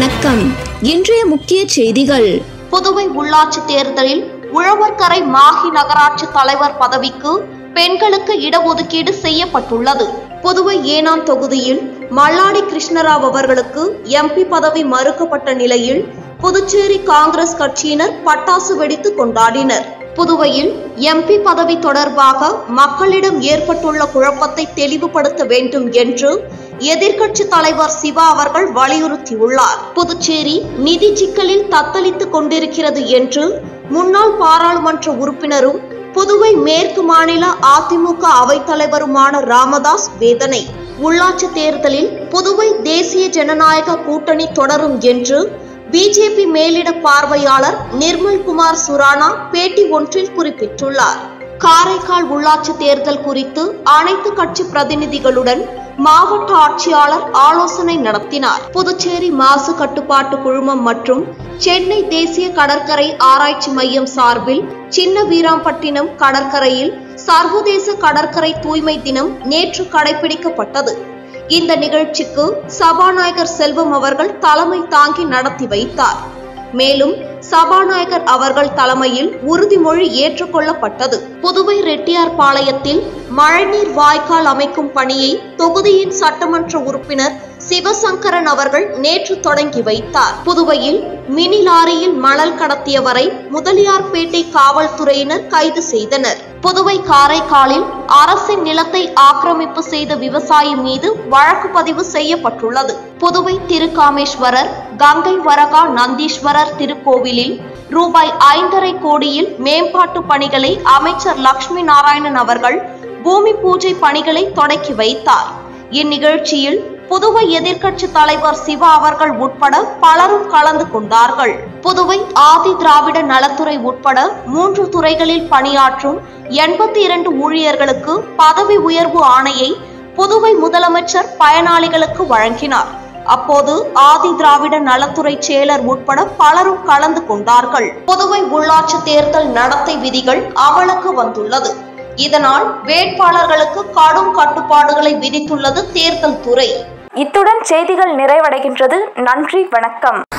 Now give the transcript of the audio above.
வணக்கம் இன்றைய முக்கிய செய்திகள் புதுவை உள்ளாட்சி தேர்தலில் உழவர்கரை மாஹி நகராட்சி தலைவர் பதவிக்கு பெண்களுக்கு இடஒதுக்கீடு செய்யப்பட்டுள்ளது புதுவை ஏனாம் தொகுதியில் மல்லாடி கிருஷ்ணராவ் அவர்களுக்கு எம்பி பதவி மறுக்கப்பட்ட நிலையில் புதுச்சேரி காங்கிரஸ் கட்சியினர் பட்டாசு வெடித்து கொண்டாடினர் புதுவையில் எம்பி பதவி தொடர்பாக மக்களிடம் ஏற்பட்டுள்ள குழப்பத்தை தெளிவுபடுத்த வேண்டும் என்று எதிர்க்கட்சி தலைவர் சிவா அவர்கள் வலியுறுத்தியுள்ளார் புதுச்சேரி நிதி சிக்கலில் தத்தளித்துக் கொண்டிருக்கிறது என்று முன்னாள் பாராளுமன்ற உறுப்பினரும் புதுவை மேற்கு மாநில அதிமுக அவைத்தலைவருமான ராமதாஸ் வேதனை உள்ளாட்சி தேர்தலில் புதுவை தேசிய ஜனநாயக கூட்டணி தொடரும் என்று பிஜேபி மேலிட பார்வையாளர் நிர்மல் குமார் சுரானா பேட்டி ஒன்றில் குறிப்பிட்டுள்ளார் காரைக்கால் உள்ளாட்சி தேர்தல் குறித்து அனைத்து கட்சி பிரதிநிதிகளுடன் மாவட்ட ஆட்சியாளர் ஆலோசனை நடத்தினார் புதுச்சேரி மாசு கட்டுப்பாட்டு குழுமம் மற்றும் சென்னை தேசிய கடற்கரை ஆராய்ச்சி மையம் சார்பில் சின்ன வீராம்பட்டினம் கடற்கரையில் சர்வதேச கடற்கரை தூய்மை தினம் நேற்று கடைபிடிக்கப்பட்டது இந்த நிகழ்ச்சிக்கு சபாநாயகர் செல்வம் அவர்கள் தலைமை தாங்கி நடத்தி வைத்தார் மேலும் சபாநாயகர் அவர்கள் தலைமையில் உறுதிமொழி ஏற்றுக்கொள்ளப்பட்டது புதுவை ரெட்டியார்பாளையத்தில் மழைநீர் வாய்க்கால் அமைக்கும் பணியை தொகுதியின் சட்டமன்ற உறுப்பினர் சிவசங்கரன் அவர்கள் நேற்று தொடங்கி வைத்தார் புதுவையில் மினி லாரியில் மணல் கடத்தியவரை முதலியார்பேட்டை காவல்துறையினர் கைது செய்தனர் புதுவை காரைக்காலில் அரசின் நிலத்தை ஆக்கிரமிப்பு செய்த விவசாயி மீது வழக்கு பதிவு செய்யப்பட்டுள்ளது புதுவை திருக்காமேஸ்வரர் கங்கை வரகா நந்தீஸ்வரர் திருக்கோவிலில் ரூபாய் ஐந்தரை கோடியில் மேம்பாட்டு பணிகளை அமைச்சர் லட்சுமி நாராயணன் அவர்கள் பூமி பூஜை பணிகளை தொடக்கி வைத்தார் இந்நிகழ்ச்சியில் புதுவை எதிர்க்கட்சி தலைவர் சிவா அவர்கள் உட்பட பலரும் கலந்து கொண்டார்கள் புதுவை ஆதி திராவிட நலத்துறை உட்பட மூன்று துறைகளில் பணியாற்றும் எண்பத்தி இரண்டு ஊழியர்களுக்கு பதவி உயர்வு ஆணையை புதுவை முதலமைச்சர் பயனாளிகளுக்கு வழங்கினார் அப்போது ஆதி திராவிட நலத்துறை செயலர் உட்பட பலரும் கலந்து கொண்டார்கள் புதுவை உள்ளாட்சி தேர்தல் நடத்தை விதிகள் அமலுக்கு வந்துள்ளது இதனால் வேட்பாளர்களுக்கு கடும் கட்டுப்பாடுகளை விதித்துள்ளது தேர்தல் துறை இத்துடன் செய்திகள் நிறைவடைகின்றது நன்றி வணக்கம்